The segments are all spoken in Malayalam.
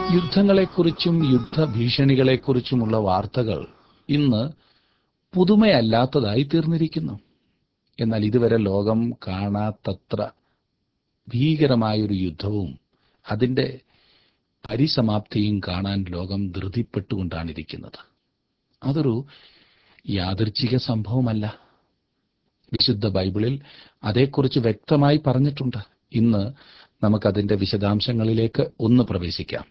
യുദ്ധങ്ങളെക്കുറിച്ചും യുദ്ധഭീഷണികളെക്കുറിച്ചുമുള്ള വാർത്തകൾ ഇന്ന് പുതുമയല്ലാത്തതായി തീർന്നിരിക്കുന്നു എന്നാൽ ഇതുവരെ ലോകം കാണാത്തത്ര ഭീകരമായൊരു യുദ്ധവും അതിന്റെ പരിസമാപ്തിയും കാണാൻ ലോകം ധൃതിപ്പെട്ടുകൊണ്ടാണിരിക്കുന്നത് അതൊരു യാദൃച്ഛിക സംഭവമല്ല വിശുദ്ധ ബൈബിളിൽ അതേക്കുറിച്ച് വ്യക്തമായി പറഞ്ഞിട്ടുണ്ട് ഇന്ന് നമുക്കതിന്റെ വിശദാംശങ്ങളിലേക്ക് ഒന്ന് പ്രവേശിക്കാം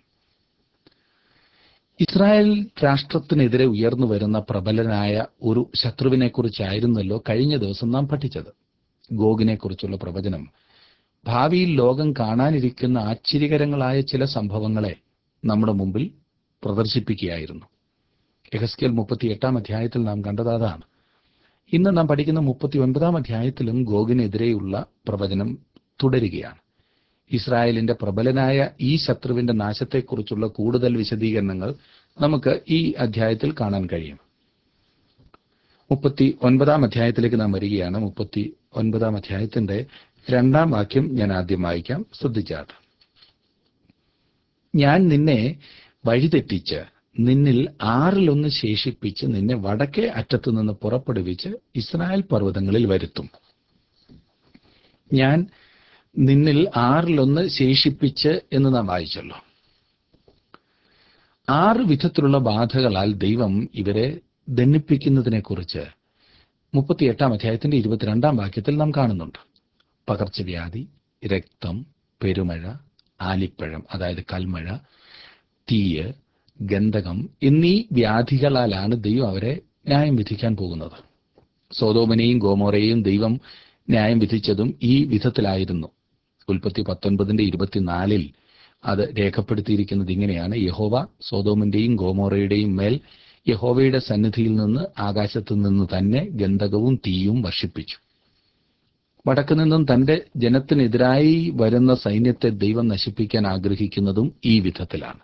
ഇസ്രായേൽ രാഷ്ട്രത്തിനെതിരെ ഉയർന്നു വരുന്ന പ്രബലനായ ഒരു ശത്രുവിനെ കുറിച്ചായിരുന്നല്ലോ കഴിഞ്ഞ ദിവസം നാം പഠിച്ചത് ഗോഗിനെ കുറിച്ചുള്ള പ്രവചനം ഭാവിയിൽ ലോകം കാണാനിരിക്കുന്ന ആശ്ചര്യകരങ്ങളായ ചില സംഭവങ്ങളെ നമ്മുടെ മുമ്പിൽ പ്രദർശിപ്പിക്കുകയായിരുന്നു എഹസ്കേൽ മുപ്പത്തി എട്ടാം അധ്യായത്തിൽ നാം കണ്ടത് അതാണ് ഇന്ന് നാം പഠിക്കുന്ന മുപ്പത്തി ഒൻപതാം അധ്യായത്തിലും ഗോഗിനെതിരെയുള്ള പ്രവചനം തുടരുകയാണ് ഇസ്രായേലിന്റെ പ്രബലനായ ഈ ശത്രുവിന്റെ നാശത്തെക്കുറിച്ചുള്ള കൂടുതൽ വിശദീകരണങ്ങൾ നമുക്ക് ഈ അധ്യായത്തിൽ കാണാൻ കഴിയും മുപ്പത്തി ഒൻപതാം അധ്യായത്തിലേക്ക് നാം വരികയാണ് മുപ്പത്തി ഒൻപതാം അധ്യായത്തിന്റെ രണ്ടാം വാക്യം ഞാൻ ആദ്യം വായിക്കാം ശ്രദ്ധിച്ചാട്ട് ഞാൻ നിന്നെ വഴിതെറ്റിച്ച് നിന്നിൽ ആറിലൊന്ന് ശേഷിപ്പിച്ച് നിന്നെ വടക്കേ അറ്റത്തു നിന്ന് പുറപ്പെടുവിച്ച് ഇസ്രായേൽ പർവ്വതങ്ങളിൽ വരുത്തും ഞാൻ നിന്നിൽ ആറിലൊന്ന് ശേഷിപ്പിച്ച് എന്ന് നാം വായിച്ചല്ലോ ആറ് വിധത്തിലുള്ള ബാധകളാൽ ദൈവം ഇവരെ ദണ്ണിപ്പിക്കുന്നതിനെ കുറിച്ച് മുപ്പത്തിയെട്ടാം അധ്യായത്തിന്റെ ഇരുപത്തിരണ്ടാം വാക്യത്തിൽ നാം കാണുന്നുണ്ട് പകർച്ചവ്യാധി രക്തം പെരുമഴ ആലിപ്പഴം അതായത് കൽമഴ തീയ് ഗന്ധകം എന്നീ വ്യാധികളാലാണ് ദൈവം അവരെ ന്യായം വിധിക്കാൻ പോകുന്നത് സോതോമനെയും ഗോമോറയെയും ദൈവം ന്യായം വിധിച്ചതും ഈ വിധത്തിലായിരുന്നു ഉൽപ്പത്തി പത്തൊൻപതിന്റെ ഇരുപത്തിനാലിൽ അത് രേഖപ്പെടുത്തിയിരിക്കുന്നത് ഇങ്ങനെയാണ് യഹോവ സോതോമിന്റെയും ഗോമോറയുടെയും മേൽ യഹോവയുടെ സന്നിധിയിൽ നിന്ന് ആകാശത്തു നിന്ന് തന്നെ ഗന്ധകവും തീയും വർഷിപ്പിച്ചു വടക്കു നിന്നും തന്റെ ജനത്തിനെതിരായി വരുന്ന സൈന്യത്തെ ദൈവം നശിപ്പിക്കാൻ ആഗ്രഹിക്കുന്നതും ഈ വിധത്തിലാണ്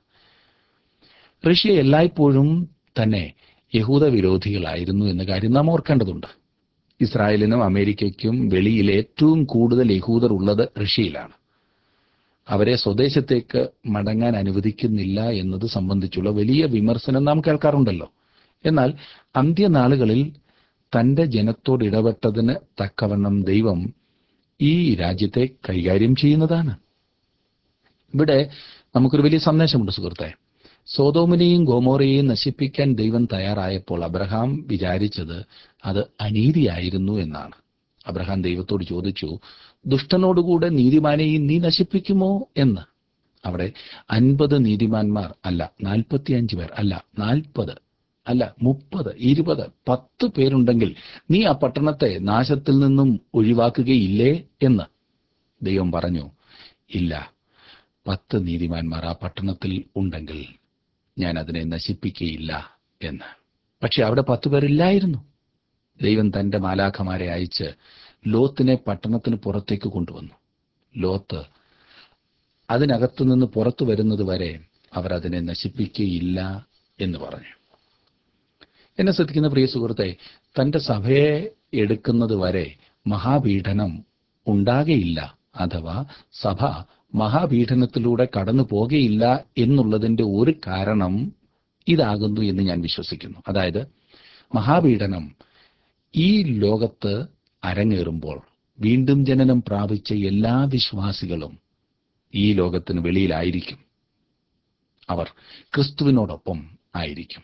റഷ്യ എല്ലായ്പ്പോഴും തന്നെ യഹൂദ വിരോധികളായിരുന്നു എന്ന കാര്യം നാം ഓർക്കേണ്ടതുണ്ട് ഇസ്രായേലിനും അമേരിക്കയ്ക്കും വെളിയിൽ ഏറ്റവും കൂടുതൽ യഹൂദർ ഉള്ളത് റഷ്യയിലാണ് അവരെ സ്വദേശത്തേക്ക് മടങ്ങാൻ അനുവദിക്കുന്നില്ല എന്നത് സംബന്ധിച്ചുള്ള വലിയ വിമർശനം നാം കേൾക്കാറുണ്ടല്ലോ എന്നാൽ അന്ത്യനാളുകളിൽ തന്റെ ജനത്തോട് ഇടപെട്ടതിന് തക്കവണ്ണം ദൈവം ഈ രാജ്യത്തെ കൈകാര്യം ചെയ്യുന്നതാണ് ഇവിടെ നമുക്കൊരു വലിയ സന്ദേശമുണ്ട് സുഹൃത്തെ സോതോമിനെയും ഗോമോറയെയും നശിപ്പിക്കാൻ ദൈവം തയ്യാറായപ്പോൾ അബ്രഹാം വിചാരിച്ചത് അത് അനീതിയായിരുന്നു എന്നാണ് അബ്രഹാം ദൈവത്തോട് ചോദിച്ചു ദുഷ്ടനോടുകൂടെ നീതിമാനെയും നീ നശിപ്പിക്കുമോ എന്ന് അവിടെ അൻപത് നീതിമാന്മാർ അല്ല നാൽപ്പത്തിയഞ്ച് പേർ അല്ല നാൽപ്പത് അല്ല മുപ്പത് ഇരുപത് പത്ത് പേരുണ്ടെങ്കിൽ നീ ആ പട്ടണത്തെ നാശത്തിൽ നിന്നും ഒഴിവാക്കുകയില്ലേ എന്ന് ദൈവം പറഞ്ഞു ഇല്ല പത്ത് നീതിമാന്മാർ ആ പട്ടണത്തിൽ ഉണ്ടെങ്കിൽ ഞാൻ അതിനെ നശിപ്പിക്കുകയില്ല എന്ന് പക്ഷെ അവിടെ പത്ത് പേരില്ലായിരുന്നു ദൈവം തന്റെ മാലാഖമാരെ അയച്ച് ലോത്തിനെ പട്ടണത്തിന് പുറത്തേക്ക് കൊണ്ടുവന്നു ലോത്ത് അതിനകത്തു നിന്ന് പുറത്തു വരുന്നത് വരെ അവർ അതിനെ നശിപ്പിക്കുകയില്ല എന്ന് പറഞ്ഞു എന്നെ ശ്രദ്ധിക്കുന്ന പ്രിയ സുഹൃത്തെ തന്റെ സഭയെ എടുക്കുന്നത് വരെ മഹാപീഡനം ഉണ്ടാകയില്ല അഥവാ സഭ മഹാപീഡനത്തിലൂടെ കടന്നു പോകുകയില്ല എന്നുള്ളതിന്റെ ഒരു കാരണം ഇതാകുന്നു എന്ന് ഞാൻ വിശ്വസിക്കുന്നു അതായത് മഹാപീഡനം ഈ ലോകത്ത് അരങ്ങേറുമ്പോൾ വീണ്ടും ജനനം പ്രാപിച്ച എല്ലാ വിശ്വാസികളും ഈ ലോകത്തിന് വെളിയിലായിരിക്കും അവർ ക്രിസ്തുവിനോടൊപ്പം ആയിരിക്കും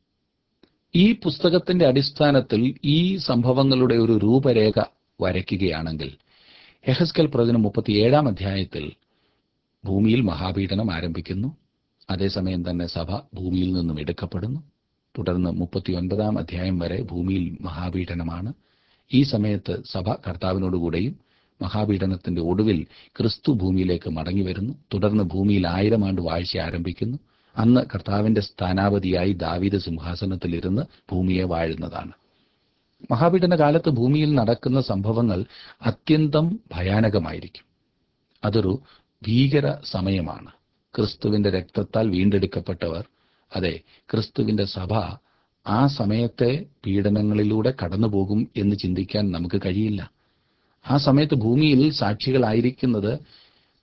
ഈ പുസ്തകത്തിന്റെ അടിസ്ഥാനത്തിൽ ഈ സംഭവങ്ങളുടെ ഒരു രൂപരേഖ വരയ്ക്കുകയാണെങ്കിൽ എഹസ്കൽ പ്രവചനം മുപ്പത്തിയേഴാം അധ്യായത്തിൽ ഭൂമിയിൽ മഹാപീഡനം ആരംഭിക്കുന്നു അതേസമയം തന്നെ സഭ ഭൂമിയിൽ നിന്നും എടുക്കപ്പെടുന്നു തുടർന്ന് മുപ്പത്തിയൊൻപതാം അധ്യായം വരെ ഭൂമിയിൽ മഹാപീഡനമാണ് ഈ സമയത്ത് സഭ കർത്താവിനോടുകൂടെയും മഹാപീഡനത്തിന്റെ ഒടുവിൽ ക്രിസ്തു ഭൂമിയിലേക്ക് മടങ്ങി വരുന്നു തുടർന്ന് ഭൂമിയിൽ ആയിരം ആണ്ട് വാഴ്ച ആരംഭിക്കുന്നു അന്ന് കർത്താവിന്റെ സ്ഥാനാപതിയായി ദാവീദ് സിംഹാസനത്തിലിരുന്ന് ഭൂമിയെ വാഴുന്നതാണ് മഹാപീഡന കാലത്ത് ഭൂമിയിൽ നടക്കുന്ന സംഭവങ്ങൾ അത്യന്തം ഭയാനകമായിരിക്കും അതൊരു ഭീകര സമയമാണ് ക്രിസ്തുവിന്റെ രക്തത്താൽ വീണ്ടെടുക്കപ്പെട്ടവർ അതെ ക്രിസ്തുവിന്റെ സഭ ആ സമയത്തെ പീഡനങ്ങളിലൂടെ കടന്നുപോകും എന്ന് ചിന്തിക്കാൻ നമുക്ക് കഴിയില്ല ആ സമയത്ത് ഭൂമിയിൽ സാക്ഷികളായിരിക്കുന്നത്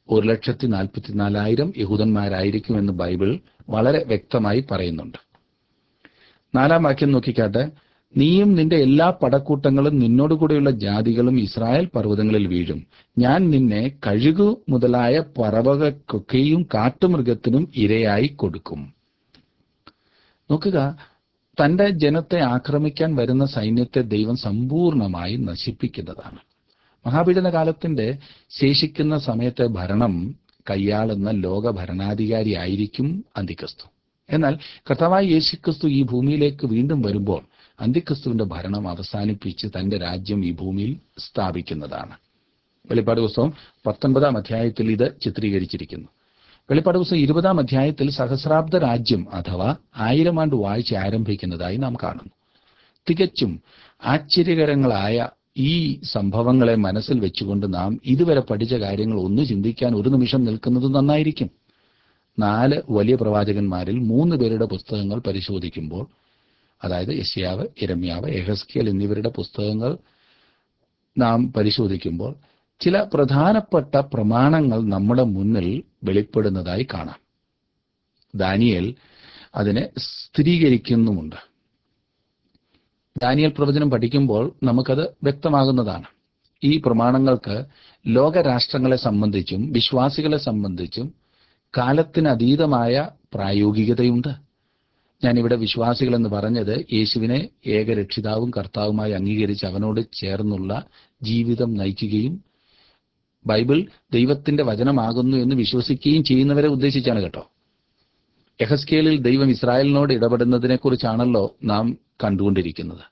ഒരു ലക്ഷത്തി നാൽപ്പത്തിനാലായിരം യഹൂദന്മാരായിരിക്കുമെന്ന് ബൈബിൾ വളരെ വ്യക്തമായി പറയുന്നുണ്ട് നാലാം വാക്യം നോക്കിക്കാട്ടെ നീയും നിന്റെ എല്ലാ പടക്കൂട്ടങ്ങളും നിന്നോടുകൂടെയുള്ള ജാതികളും ഇസ്രായേൽ പർവ്വതങ്ങളിൽ വീഴും ഞാൻ നിന്നെ കഴുകു മുതലായ പറവകൾക്കൊക്കെയും കാട്ടുമൃഗത്തിനും ഇരയായി കൊടുക്കും നോക്കുക തന്റെ ജനത്തെ ആക്രമിക്കാൻ വരുന്ന സൈന്യത്തെ ദൈവം സമ്പൂർണമായി നശിപ്പിക്കുന്നതാണ് മഹാപീഡന കാലത്തിന്റെ ശേഷിക്കുന്ന സമയത്തെ ഭരണം കൈയാളുന്ന ലോക ഭരണാധികാരി ആയിരിക്കും അന്തിക്രിസ്തു എന്നാൽ കർത്താവായ യേശുക്രിസ്തു ഈ ഭൂമിയിലേക്ക് വീണ്ടും വരുമ്പോൾ അന്തിക്രിസ്തുവിന്റെ ഭരണം അവസാനിപ്പിച്ച് തന്റെ രാജ്യം ഈ ഭൂമിയിൽ സ്ഥാപിക്കുന്നതാണ് വെളിപ്പാട് പുസ്തകം പത്തൊൻപതാം അധ്യായത്തിൽ ഇത് ചിത്രീകരിച്ചിരിക്കുന്നു വെളിപ്പാട് പുസ്തകം ഇരുപതാം അധ്യായത്തിൽ സഹസ്രാബ്ദ രാജ്യം അഥവാ ആയിരം ആണ്ട് വാഴ്ച ആരംഭിക്കുന്നതായി നാം കാണുന്നു തികച്ചും ആശ്ചര്യകരങ്ങളായ ഈ സംഭവങ്ങളെ മനസ്സിൽ വെച്ചുകൊണ്ട് നാം ഇതുവരെ പഠിച്ച കാര്യങ്ങൾ ഒന്ന് ചിന്തിക്കാൻ ഒരു നിമിഷം നിൽക്കുന്നത് നന്നായിരിക്കും നാല് വലിയ പ്രവാചകന്മാരിൽ മൂന്ന് പേരുടെ പുസ്തകങ്ങൾ പരിശോധിക്കുമ്പോൾ അതായത് യശ്യാവ് ഇരമ്യാവ് എഹസ്കിയൽ എന്നിവരുടെ പുസ്തകങ്ങൾ നാം പരിശോധിക്കുമ്പോൾ ചില പ്രധാനപ്പെട്ട പ്രമാണങ്ങൾ നമ്മുടെ മുന്നിൽ വെളിപ്പെടുന്നതായി കാണാം ദാനിയേൽ അതിനെ സ്ഥിരീകരിക്കുന്നുമുണ്ട് ദാനിയൽ പ്രവചനം പഠിക്കുമ്പോൾ നമുക്കത് വ്യക്തമാകുന്നതാണ് ഈ പ്രമാണങ്ങൾക്ക് ലോകരാഷ്ട്രങ്ങളെ സംബന്ധിച്ചും വിശ്വാസികളെ സംബന്ധിച്ചും കാലത്തിനതീതമായ പ്രായോഗികതയുണ്ട് ഞാനിവിടെ വിശ്വാസികൾ എന്ന് പറഞ്ഞത് യേശുവിനെ ഏകരക്ഷിതാവും കർത്താവുമായി അംഗീകരിച്ച് അവനോട് ചേർന്നുള്ള ജീവിതം നയിക്കുകയും ബൈബിൾ ദൈവത്തിന്റെ വചനമാകുന്നു എന്ന് വിശ്വസിക്കുകയും ചെയ്യുന്നവരെ ഉദ്ദേശിച്ചാണ് കേട്ടോ യഹസ്കേലിൽ ദൈവം ഇസ്രായേലിനോട് ഇടപെടുന്നതിനെ കുറിച്ചാണല്ലോ നാം കണ്ടുകൊണ്ടിരിക്കുന്നത്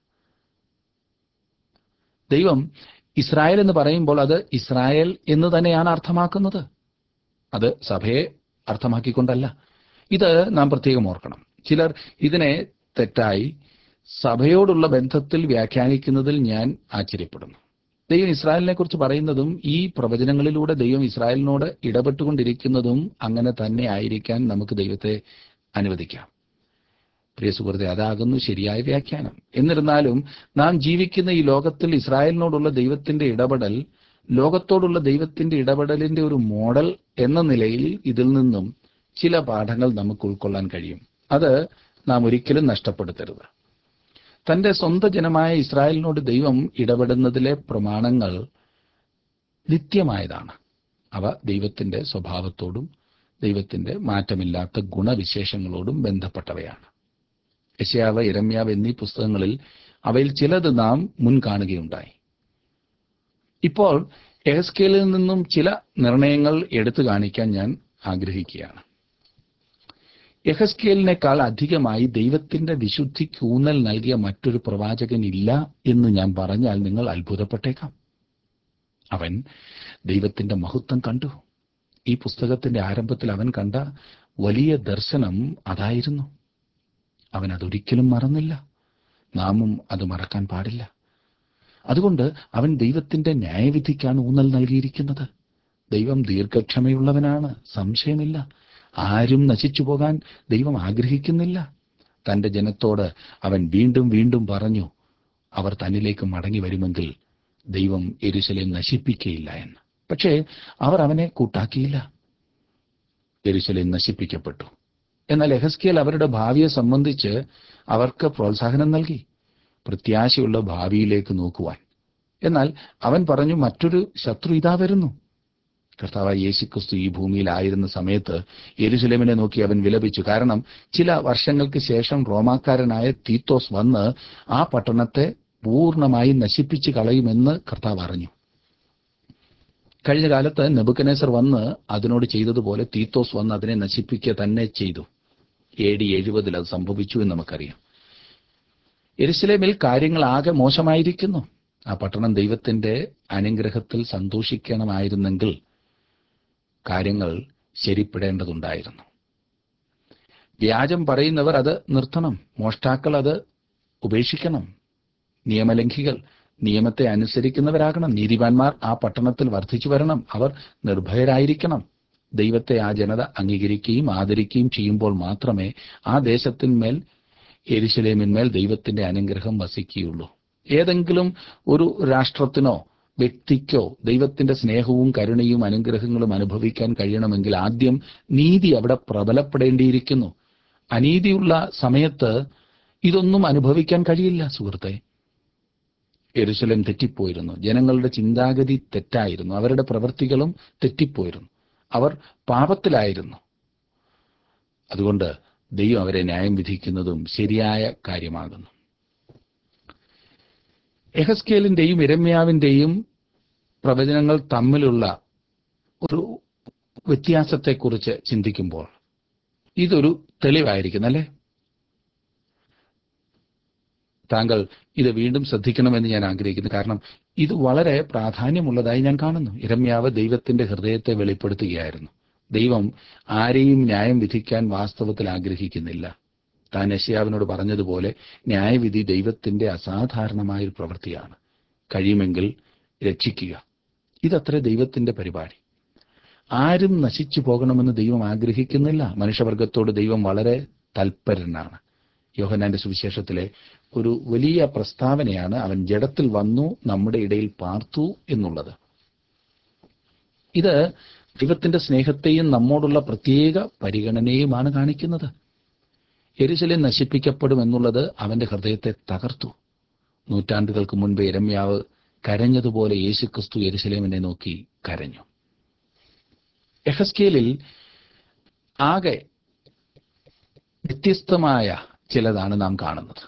ദൈവം ഇസ്രായേൽ എന്ന് പറയുമ്പോൾ അത് ഇസ്രായേൽ എന്ന് തന്നെയാണ് അർത്ഥമാക്കുന്നത് അത് സഭയെ അർത്ഥമാക്കിക്കൊണ്ടല്ല ഇത് നാം പ്രത്യേകം ഓർക്കണം ചിലർ ഇതിനെ തെറ്റായി സഭയോടുള്ള ബന്ധത്തിൽ വ്യാഖ്യാനിക്കുന്നതിൽ ഞാൻ ആശ്ചര്യപ്പെടുന്നു ദൈവം ഇസ്രായേലിനെ കുറിച്ച് പറയുന്നതും ഈ പ്രവചനങ്ങളിലൂടെ ദൈവം ഇസ്രായേലിനോട് ഇടപെട്ടുകൊണ്ടിരിക്കുന്നതും അങ്ങനെ തന്നെ ആയിരിക്കാൻ നമുക്ക് ദൈവത്തെ അനുവദിക്കാം പ്രിയ സുഹൃത്തെ അതാകുന്നു ശരിയായ വ്യാഖ്യാനം എന്നിരുന്നാലും നാം ജീവിക്കുന്ന ഈ ലോകത്തിൽ ഇസ്രായേലിനോടുള്ള ദൈവത്തിന്റെ ഇടപെടൽ ലോകത്തോടുള്ള ദൈവത്തിന്റെ ഇടപെടലിന്റെ ഒരു മോഡൽ എന്ന നിലയിൽ ഇതിൽ നിന്നും ചില പാഠങ്ങൾ നമുക്ക് ഉൾക്കൊള്ളാൻ കഴിയും അത് നാം ഒരിക്കലും നഷ്ടപ്പെടുത്തരുത് തന്റെ സ്വന്തം ജനമായ ഇസ്രായേലിനോട് ദൈവം ഇടപെടുന്നതിലെ പ്രമാണങ്ങൾ നിത്യമായതാണ് അവ ദൈവത്തിന്റെ സ്വഭാവത്തോടും ദൈവത്തിന്റെ മാറ്റമില്ലാത്ത ഗുണവിശേഷങ്ങളോടും ബന്ധപ്പെട്ടവയാണ് യശയാവ് ഇരമ്യാവ് എന്നീ പുസ്തകങ്ങളിൽ അവയിൽ ചിലത് നാം മുൻ കാണുകയുണ്ടായി ഇപ്പോൾ എഹസ്കേലിൽ നിന്നും ചില നിർണയങ്ങൾ എടുത്തു കാണിക്കാൻ ഞാൻ ആഗ്രഹിക്കുകയാണ് യഹസ്കേലിനേക്കാൾ അധികമായി ദൈവത്തിന്റെ വിശുദ്ധിക്ക് ഊന്നൽ നൽകിയ മറ്റൊരു പ്രവാചകൻ ഇല്ല എന്ന് ഞാൻ പറഞ്ഞാൽ നിങ്ങൾ അത്ഭുതപ്പെട്ടേക്കാം അവൻ ദൈവത്തിന്റെ മഹത്വം കണ്ടു ഈ പുസ്തകത്തിന്റെ ആരംഭത്തിൽ അവൻ കണ്ട വലിയ ദർശനം അതായിരുന്നു അവൻ അതൊരിക്കലും മറന്നില്ല നാമും അത് മറക്കാൻ പാടില്ല അതുകൊണ്ട് അവൻ ദൈവത്തിന്റെ ന്യായവിധിക്കാണ് ഊന്നൽ നൽകിയിരിക്കുന്നത് ദൈവം ദീർഘക്ഷമയുള്ളവനാണ് സംശയമില്ല ആരും നശിച്ചു പോകാൻ ദൈവം ആഗ്രഹിക്കുന്നില്ല തന്റെ ജനത്തോട് അവൻ വീണ്ടും വീണ്ടും പറഞ്ഞു അവർ തന്നിലേക്ക് മടങ്ങി വരുമെങ്കിൽ ദൈവം എരുശലേം നശിപ്പിക്കുകയില്ല എന്ന് പക്ഷേ അവർ അവനെ കൂട്ടാക്കിയില്ല എരുശലേം നശിപ്പിക്കപ്പെട്ടു എന്നാൽ എഹസ്കിയൽ അവരുടെ ഭാവിയെ സംബന്ധിച്ച് അവർക്ക് പ്രോത്സാഹനം നൽകി പ്രത്യാശയുള്ള ഭാവിയിലേക്ക് നോക്കുവാൻ എന്നാൽ അവൻ പറഞ്ഞു മറ്റൊരു ശത്രു ഇതാ വരുന്നു കർത്താവായ യേശുക്രിസ്തു ഈ ഭൂമിയിലായിരുന്ന സമയത്ത് യെരുസലേമിനെ നോക്കി അവൻ വിലപിച്ചു കാരണം ചില വർഷങ്ങൾക്ക് ശേഷം റോമാക്കാരനായ തീത്തോസ് വന്ന് ആ പട്ടണത്തെ പൂർണ്ണമായി നശിപ്പിച്ചു കളയുമെന്ന് കർത്താവ് അറിഞ്ഞു കഴിഞ്ഞ കാലത്ത് നെബുക്കനേസർ വന്ന് അതിനോട് ചെയ്തതുപോലെ തീത്തോസ് വന്ന് അതിനെ നശിപ്പിക്കുക തന്നെ ചെയ്തു എ ഡി എഴുപതിൽ അത് സംഭവിച്ചു എന്ന് നമുക്കറിയാം എരുസലേമിൽ കാര്യങ്ങൾ ആകെ മോശമായിരിക്കുന്നു ആ പട്ടണം ദൈവത്തിന്റെ അനുഗ്രഹത്തിൽ സന്തോഷിക്കണമായിരുന്നെങ്കിൽ കാര്യങ്ങൾ ശരിപ്പെടേണ്ടതുണ്ടായിരുന്നു വ്യാജം പറയുന്നവർ അത് നിർത്തണം മോഷ്ടാക്കൾ അത് ഉപേക്ഷിക്കണം നിയമലംഘികൾ നിയമത്തെ അനുസരിക്കുന്നവരാകണം നീതിമാന്മാർ ആ പട്ടണത്തിൽ വർദ്ധിച്ചു വരണം അവർ നിർഭയരായിരിക്കണം ദൈവത്തെ ആ ജനത അംഗീകരിക്കുകയും ആദരിക്കുകയും ചെയ്യുമ്പോൾ മാത്രമേ ആ ദേശത്തിന്മേൽ എരിശിലേമിന്മേൽ ദൈവത്തിന്റെ അനുഗ്രഹം വസിക്കുകയുള്ളൂ ഏതെങ്കിലും ഒരു രാഷ്ട്രത്തിനോ വ്യക്തിക്കോ ദൈവത്തിന്റെ സ്നേഹവും കരുണയും അനുഗ്രഹങ്ങളും അനുഭവിക്കാൻ കഴിയണമെങ്കിൽ ആദ്യം നീതി അവിടെ പ്രബലപ്പെടേണ്ടിയിരിക്കുന്നു അനീതിയുള്ള സമയത്ത് ഇതൊന്നും അനുഭവിക്കാൻ കഴിയില്ല സുഹൃത്തെ യെരുശലേം തെറ്റിപ്പോയിരുന്നു ജനങ്ങളുടെ ചിന്താഗതി തെറ്റായിരുന്നു അവരുടെ പ്രവൃത്തികളും തെറ്റിപ്പോയിരുന്നു അവർ പാപത്തിലായിരുന്നു അതുകൊണ്ട് ദൈവം അവരെ ന്യായം വിധിക്കുന്നതും ശരിയായ കാര്യമാകുന്നു എഹസ്കേലിന്റെയും ഇരമ്യാവിന്റെയും പ്രവചനങ്ങൾ തമ്മിലുള്ള ഒരു വ്യത്യാസത്തെക്കുറിച്ച് ചിന്തിക്കുമ്പോൾ ഇതൊരു തെളിവായിരിക്കും അല്ലേ താങ്കൾ ഇത് വീണ്ടും ശ്രദ്ധിക്കണമെന്ന് ഞാൻ ആഗ്രഹിക്കുന്നു കാരണം ഇത് വളരെ പ്രാധാന്യമുള്ളതായി ഞാൻ കാണുന്നു ഇരമ്യാവ് ദൈവത്തിന്റെ ഹൃദയത്തെ വെളിപ്പെടുത്തുകയായിരുന്നു ദൈവം ആരെയും ന്യായം വിധിക്കാൻ വാസ്തവത്തിൽ ആഗ്രഹിക്കുന്നില്ല താൻ യശയാവിനോട് പറഞ്ഞതുപോലെ ന്യായവിധി ദൈവത്തിന്റെ അസാധാരണമായ ഒരു പ്രവൃത്തിയാണ് കഴിയുമെങ്കിൽ രക്ഷിക്കുക ഇതത്ര ദൈവത്തിന്റെ പരിപാടി ആരും നശിച്ചു പോകണമെന്ന് ദൈവം ആഗ്രഹിക്കുന്നില്ല മനുഷ്യവർഗത്തോട് ദൈവം വളരെ തൽപരനാണ് യോഹനാന്റെ സുവിശേഷത്തിലെ ഒരു വലിയ പ്രസ്താവനയാണ് അവൻ ജഡത്തിൽ വന്നു നമ്മുടെ ഇടയിൽ പാർത്തു എന്നുള്ളത് ഇത് ദൈവത്തിന്റെ സ്നേഹത്തെയും നമ്മോടുള്ള പ്രത്യേക പരിഗണനയുമാണ് കാണിക്കുന്നത് എരുശലേം നശിപ്പിക്കപ്പെടും എന്നുള്ളത് അവന്റെ ഹൃദയത്തെ തകർത്തു നൂറ്റാണ്ടുകൾക്ക് മുൻപ് എരമ്യാവ് കരഞ്ഞതുപോലെ യേശുക്രിസ്തു എരുശലേമിനെ നോക്കി കരഞ്ഞു എഹസ്കേലിൽ ആകെ വ്യത്യസ്തമായ ചിലതാണ് നാം കാണുന്നത്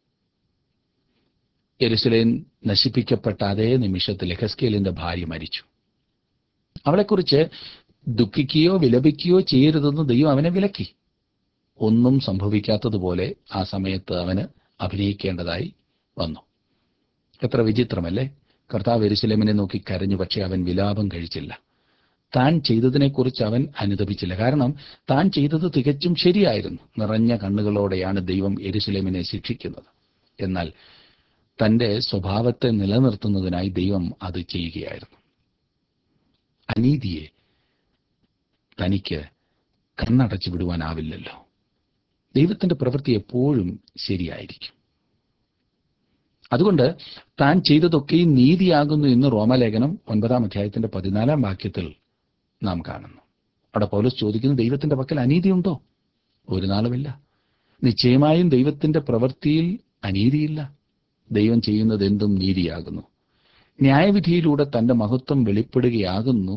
എരുസലേം നശിപ്പിക്കപ്പെട്ട അതേ നിമിഷത്തിൽ എഹസ്കേലിന്റെ ഭാര്യ മരിച്ചു അവളെക്കുറിച്ച് ദുഃഖിക്കുകയോ വിലപിക്കുകയോ ചെയ്യരുതെന്ന് ദൈവം അവനെ വിലക്കി ഒന്നും സംഭവിക്കാത്തതുപോലെ ആ സമയത്ത് അവന് അഭിനയിക്കേണ്ടതായി വന്നു എത്ര വിചിത്രമല്ലേ കർത്താവ് എരുസലേമിനെ നോക്കി കരഞ്ഞു പക്ഷെ അവൻ വിലാപം കഴിച്ചില്ല താൻ ചെയ്തതിനെക്കുറിച്ച് അവൻ അനുദപിച്ചില്ല കാരണം താൻ ചെയ്തത് തികച്ചും ശരിയായിരുന്നു നിറഞ്ഞ കണ്ണുകളോടെയാണ് ദൈവം എരുസലേമിനെ ശിക്ഷിക്കുന്നത് എന്നാൽ തന്റെ സ്വഭാവത്തെ നിലനിർത്തുന്നതിനായി ദൈവം അത് ചെയ്യുകയായിരുന്നു അനീതിയെ തനിക്ക് കണ്ണടച്ചു വിടുവാനാവില്ലല്ലോ ദൈവത്തിന്റെ പ്രവൃത്തി എപ്പോഴും ശരിയായിരിക്കും അതുകൊണ്ട് താൻ ചെയ്തതൊക്കെയും നീതിയാകുന്നു എന്ന് റോമലേഖനം ഒൻപതാം അധ്യായത്തിന്റെ പതിനാലാം വാക്യത്തിൽ നാം കാണുന്നു അവിടെ പൗലോസ് ചോദിക്കുന്നു ദൈവത്തിന്റെ പക്കൽ അനീതിയുണ്ടോ ഒരു നാളുമില്ല നിശ്ചയമായും ദൈവത്തിന്റെ പ്രവൃത്തിയിൽ അനീതിയില്ല ദൈവം ചെയ്യുന്നത് എന്തും നീതിയാകുന്നു ന്യായവിധിയിലൂടെ തന്റെ മഹത്വം വെളിപ്പെടുകയാകുന്നു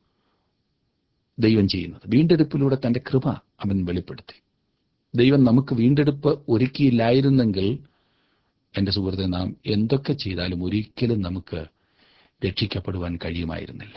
ദൈവം ചെയ്യുന്നത് വീണ്ടെടുപ്പിലൂടെ തന്റെ കൃപ അവൻ വെളിപ്പെടുത്തി ദൈവം നമുക്ക് വീണ്ടെടുപ്പ് ഒരുക്കിയില്ലായിരുന്നെങ്കിൽ എന്റെ സുഹൃത്തെ നാം എന്തൊക്കെ ചെയ്താലും ഒരിക്കലും നമുക്ക് രക്ഷിക്കപ്പെടുവാൻ കഴിയുമായിരുന്നില്ല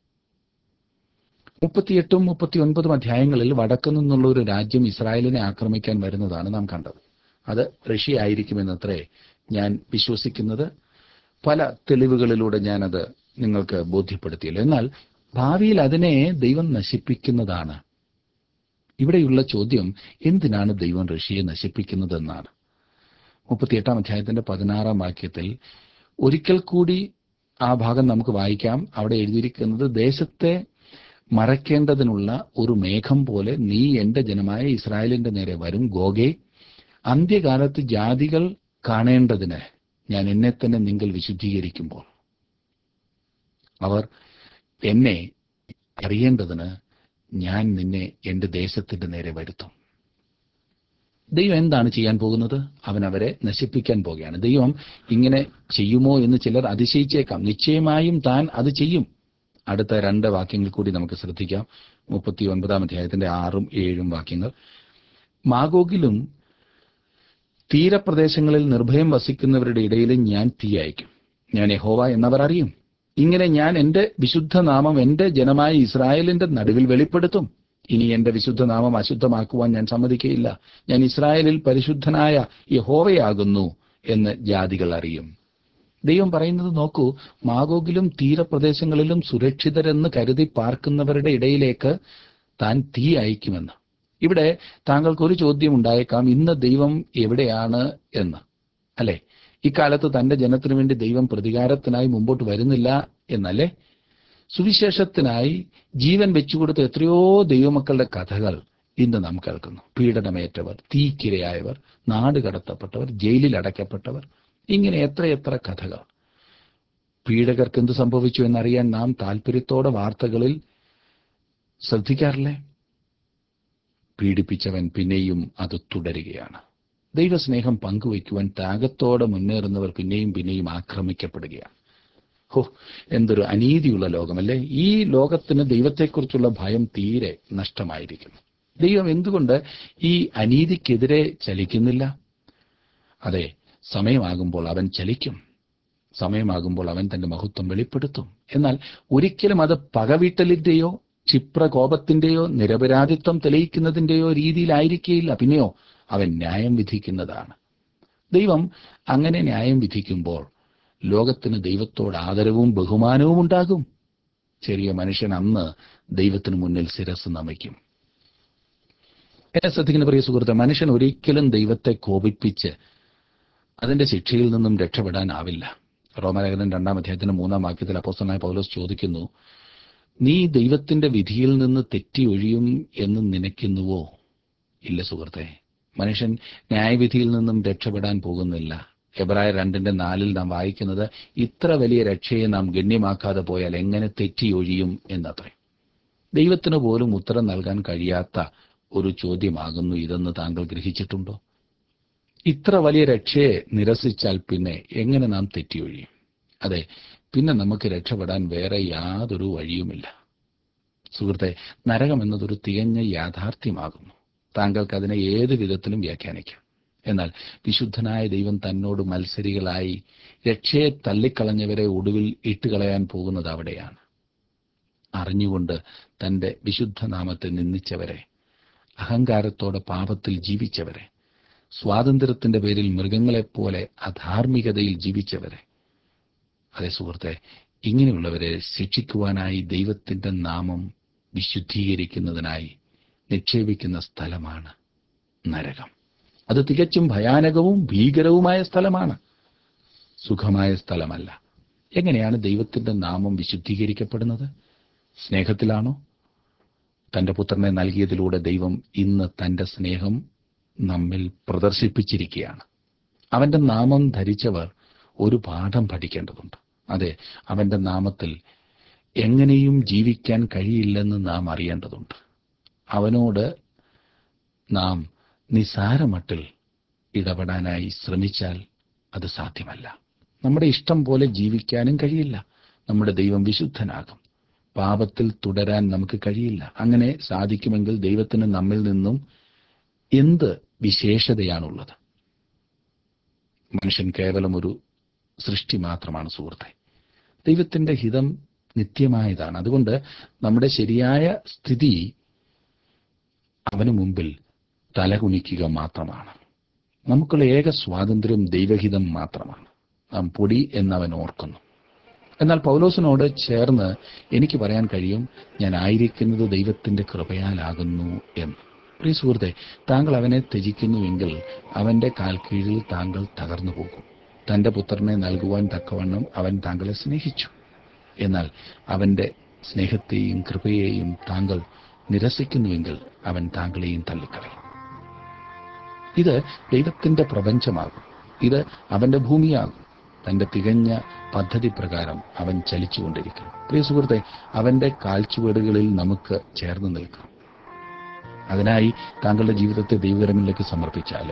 മുപ്പത്തിയെട്ടും മുപ്പത്തി ഒൻപതും അധ്യായങ്ങളിൽ വടക്കു നിന്നുള്ള ഒരു രാജ്യം ഇസ്രായേലിനെ ആക്രമിക്കാൻ വരുന്നതാണ് നാം കണ്ടത് അത് റഷ്യ ആയിരിക്കുമെന്നത്രേ ഞാൻ വിശ്വസിക്കുന്നത് പല തെളിവുകളിലൂടെ ഞാനത് നിങ്ങൾക്ക് ബോധ്യപ്പെടുത്തിയില്ല എന്നാൽ ഭാവിയിൽ അതിനെ ദൈവം നശിപ്പിക്കുന്നതാണ് ഇവിടെയുള്ള ചോദ്യം എന്തിനാണ് ദൈവം റഷ്യയെ നശിപ്പിക്കുന്നതെന്നാണ് മുപ്പത്തിയെട്ടാം അധ്യായത്തിന്റെ പതിനാറാം വാക്യത്തിൽ ഒരിക്കൽ കൂടി ആ ഭാഗം നമുക്ക് വായിക്കാം അവിടെ എഴുതിയിരിക്കുന്നത് ദേശത്തെ മറയ്ക്കേണ്ടതിനുള്ള ഒരു മേഘം പോലെ നീ എന്റെ ജനമായ ഇസ്രായേലിന്റെ നേരെ വരും ഗോഗെ അന്ത്യകാലത്ത് ജാതികൾ കാണേണ്ടതിന് ഞാൻ എന്നെ തന്നെ നിങ്ങൾ വിശുദ്ധീകരിക്കുമ്പോൾ അവർ എന്നെ അറിയേണ്ടതിന് ഞാൻ നിന്നെ എന്റെ ദേശത്തിന്റെ നേരെ വരുത്തും ദൈവം എന്താണ് ചെയ്യാൻ പോകുന്നത് അവൻ അവരെ നശിപ്പിക്കാൻ പോകുകയാണ് ദൈവം ഇങ്ങനെ ചെയ്യുമോ എന്ന് ചിലർ അതിശയിച്ചേക്കാം നിശ്ചയമായും താൻ അത് ചെയ്യും അടുത്ത രണ്ട് വാക്യങ്ങൾ കൂടി നമുക്ക് ശ്രദ്ധിക്കാം മുപ്പത്തി ഒൻപതാം അധ്യായത്തിന്റെ ആറും ഏഴും വാക്യങ്ങൾ മാഗോഗിലും തീരപ്രദേശങ്ങളിൽ നിർഭയം വസിക്കുന്നവരുടെ ഇടയിലും ഞാൻ തീ അയക്കും ഞാൻ യഹോവ എന്നവർ അറിയും ഇങ്ങനെ ഞാൻ എന്റെ വിശുദ്ധ നാമം എന്റെ ജനമായ ഇസ്രായേലിന്റെ നടുവിൽ വെളിപ്പെടുത്തും ഇനി എന്റെ വിശുദ്ധ നാമം അശുദ്ധമാക്കുവാൻ ഞാൻ സമ്മതിക്കയില്ല ഞാൻ ഇസ്രായേലിൽ പരിശുദ്ധനായ യഹോവയാകുന്നു എന്ന് ജാതികൾ അറിയും ദൈവം പറയുന്നത് നോക്കൂ മാഗോഗിലും തീരപ്രദേശങ്ങളിലും സുരക്ഷിതരെന്ന് കരുതി പാർക്കുന്നവരുടെ ഇടയിലേക്ക് താൻ തീ അയക്കുമെന്ന് ഇവിടെ താങ്കൾക്ക് ഒരു ചോദ്യം ഉണ്ടായേക്കാം ഇന്ന് ദൈവം എവിടെയാണ് എന്ന് അല്ലെ ഇക്കാലത്ത് തന്റെ ജനത്തിനു വേണ്ടി ദൈവം പ്രതികാരത്തിനായി മുമ്പോട്ട് വരുന്നില്ല എന്നല്ലേ സുവിശേഷത്തിനായി ജീവൻ വെച്ചുകൊടുത്ത എത്രയോ ദൈവമക്കളുടെ കഥകൾ ഇന്ന് നാം കേൾക്കുന്നു പീഡനമേറ്റവർ തീക്കിരയായവർ നാട് കടത്തപ്പെട്ടവർ ജയിലിൽ അടയ്ക്കപ്പെട്ടവർ ഇങ്ങനെ എത്രയെത്ര കഥകൾ പീഡകർക്ക് എന്ത് സംഭവിച്ചു എന്നറിയാൻ നാം താല്പര്യത്തോടെ വാർത്തകളിൽ ശ്രദ്ധിക്കാറില്ലേ പീഡിപ്പിച്ചവൻ പിന്നെയും അത് തുടരുകയാണ് ദൈവസ്നേഹം പങ്കുവയ്ക്കുവാൻ ത്യാഗത്തോടെ മുന്നേറുന്നവർ പിന്നെയും പിന്നെയും ആക്രമിക്കപ്പെടുകയാണ് ഹോ എന്തൊരു അനീതിയുള്ള ലോകമല്ലേ ഈ ലോകത്തിന് ദൈവത്തെക്കുറിച്ചുള്ള ഭയം തീരെ നഷ്ടമായിരിക്കുന്നു ദൈവം എന്തുകൊണ്ട് ഈ അനീതിക്കെതിരെ ചലിക്കുന്നില്ല അതെ സമയമാകുമ്പോൾ അവൻ ചലിക്കും സമയമാകുമ്പോൾ അവൻ തന്റെ മഹത്വം വെളിപ്പെടുത്തും എന്നാൽ ഒരിക്കലും അത് പകവീട്ടലിന്റെയോ ക്ഷിപ്രകോപത്തിന്റെയോ നിരപരാധിത്വം തെളിയിക്കുന്നതിന്റെയോ രീതിയിലായിരിക്കുകയില്ല പിന്നെയോ അവൻ ന്യായം വിധിക്കുന്നതാണ് ദൈവം അങ്ങനെ ന്യായം വിധിക്കുമ്പോൾ ലോകത്തിന് ദൈവത്തോട് ആദരവും ബഹുമാനവും ഉണ്ടാകും ചെറിയ മനുഷ്യൻ അന്ന് ദൈവത്തിന് മുന്നിൽ ശിരസ് നമിക്കും എന്നെ ശ്രദ്ധിക്കുന്ന പ്രിയ സുഹൃത്തെ മനുഷ്യൻ ഒരിക്കലും ദൈവത്തെ കോപിപ്പിച്ച് അതിന്റെ ശിക്ഷയിൽ നിന്നും രക്ഷപ്പെടാനാവില്ല റോമലേഖനം രണ്ടാം അധ്യായത്തിന്റെ മൂന്നാം വാക്യത്തിൽ അപ്പോസ്തലനായ പൗലോസ് ചോദിക്കുന്നു നീ ദൈവത്തിന്റെ വിധിയിൽ നിന്ന് തെറ്റി ഒഴിയും എന്ന് നനയ്ക്കുന്നുവോ ഇല്ല സുഹൃത്തെ മനുഷ്യൻ ന്യായവിധിയിൽ നിന്നും രക്ഷപ്പെടാൻ പോകുന്നില്ല എബ്രായ രണ്ടിന്റെ നാലിൽ നാം വായിക്കുന്നത് ഇത്ര വലിയ രക്ഷയെ നാം ഗണ്യമാക്കാതെ പോയാൽ എങ്ങനെ തെറ്റി ഒഴിയും എന്നത്രേ ദൈവത്തിന് പോലും ഉത്തരം നൽകാൻ കഴിയാത്ത ഒരു ചോദ്യമാകുന്നു ഇതെന്ന് താങ്കൾ ഗ്രഹിച്ചിട്ടുണ്ടോ ഇത്ര വലിയ രക്ഷയെ നിരസിച്ചാൽ പിന്നെ എങ്ങനെ നാം തെറ്റിയൊഴിയും അതെ പിന്നെ നമുക്ക് രക്ഷപ്പെടാൻ വേറെ യാതൊരു വഴിയുമില്ല സുഹൃത്തെ നരകം എന്നതൊരു തികഞ്ഞ യാഥാർത്ഥ്യമാകുന്നു താങ്കൾക്ക് അതിനെ ഏത് വിധത്തിലും വ്യാഖ്യാനിക്കാം എന്നാൽ വിശുദ്ധനായ ദൈവം തന്നോട് മത്സരികളായി രക്ഷയെ തള്ളിക്കളഞ്ഞവരെ ഒടുവിൽ ഇട്ടുകളയാൻ പോകുന്നത് അവിടെയാണ് അറിഞ്ഞുകൊണ്ട് തന്റെ വിശുദ്ധ നാമത്തെ നിന്ദിച്ചവരെ അഹങ്കാരത്തോടെ പാപത്തിൽ ജീവിച്ചവരെ സ്വാതന്ത്ര്യത്തിന്റെ പേരിൽ മൃഗങ്ങളെപ്പോലെ അധാർമികതയിൽ ജീവിച്ചവരെ അതെ സുഹൃത്തെ ഇങ്ങനെയുള്ളവരെ ശിക്ഷിക്കുവാനായി ദൈവത്തിന്റെ നാമം വിശുദ്ധീകരിക്കുന്നതിനായി നിക്ഷേപിക്കുന്ന സ്ഥലമാണ് നരകം അത് തികച്ചും ഭയാനകവും ഭീകരവുമായ സ്ഥലമാണ് സുഖമായ സ്ഥലമല്ല എങ്ങനെയാണ് ദൈവത്തിന്റെ നാമം വിശുദ്ധീകരിക്കപ്പെടുന്നത് സ്നേഹത്തിലാണോ തന്റെ പുത്രനെ നൽകിയതിലൂടെ ദൈവം ഇന്ന് തന്റെ സ്നേഹം നമ്മിൽ പ്രദർശിപ്പിച്ചിരിക്കുകയാണ് അവന്റെ നാമം ധരിച്ചവർ ഒരു പാഠം പഠിക്കേണ്ടതുണ്ട് അതെ അവന്റെ നാമത്തിൽ എങ്ങനെയും ജീവിക്കാൻ കഴിയില്ലെന്ന് നാം അറിയേണ്ടതുണ്ട് അവനോട് നാം നിസാരമട്ടിൽ ഇടപെടാനായി ശ്രമിച്ചാൽ അത് സാധ്യമല്ല നമ്മുടെ ഇഷ്ടം പോലെ ജീവിക്കാനും കഴിയില്ല നമ്മുടെ ദൈവം വിശുദ്ധനാകും പാപത്തിൽ തുടരാൻ നമുക്ക് കഴിയില്ല അങ്ങനെ സാധിക്കുമെങ്കിൽ ദൈവത്തിന് നമ്മിൽ നിന്നും എന്ത് വിശേഷതയാണുള്ളത് മനുഷ്യൻ കേവലം ഒരു സൃഷ്ടി മാത്രമാണ് സുഹൃത്തെ ദൈവത്തിന്റെ ഹിതം നിത്യമായതാണ് അതുകൊണ്ട് നമ്മുടെ ശരിയായ സ്ഥിതി അവന് മുമ്പിൽ തലകുനിക്കുക മാത്രമാണ് നമുക്കുള്ള ഏക സ്വാതന്ത്ര്യം ദൈവഹിതം മാത്രമാണ് നാം പൊടി എന്നവൻ ഓർക്കുന്നു എന്നാൽ പൗലോസിനോട് ചേർന്ന് എനിക്ക് പറയാൻ കഴിയും ഞാൻ ആയിരിക്കുന്നത് ദൈവത്തിന്റെ കൃപയാലാകുന്നു എന്ന് പ്രിയ സുഹൃത്തെ താങ്കൾ അവനെ ത്യജിക്കുന്നുവെങ്കിൽ അവന്റെ കാൽക്കീഴിൽ താങ്കൾ തകർന്നു പോകും തന്റെ പുത്രനെ നൽകുവാൻ തക്കവണ്ണം അവൻ താങ്കളെ സ്നേഹിച്ചു എന്നാൽ അവന്റെ സ്നേഹത്തെയും കൃപയെയും താങ്കൾ നിരസിക്കുന്നുവെങ്കിൽ അവൻ താങ്കളെയും തള്ളിക്കളയും ഇത് ദൈവത്തിന്റെ പ്രപഞ്ചമാകും ഇത് അവന്റെ ഭൂമിയാകും തന്റെ തികഞ്ഞ പദ്ധതി പ്രകാരം അവൻ ചലിച്ചുകൊണ്ടിരിക്കും പ്രിയ സുഹൃത്തെ അവന്റെ കാൽച്ചുവടുകളിൽ നമുക്ക് ചേർന്ന് നിൽക്കാം അതിനായി താങ്കളുടെ ജീവിതത്തെ ദൈവകരങ്ങളിലേക്ക് സമർപ്പിച്ചാൽ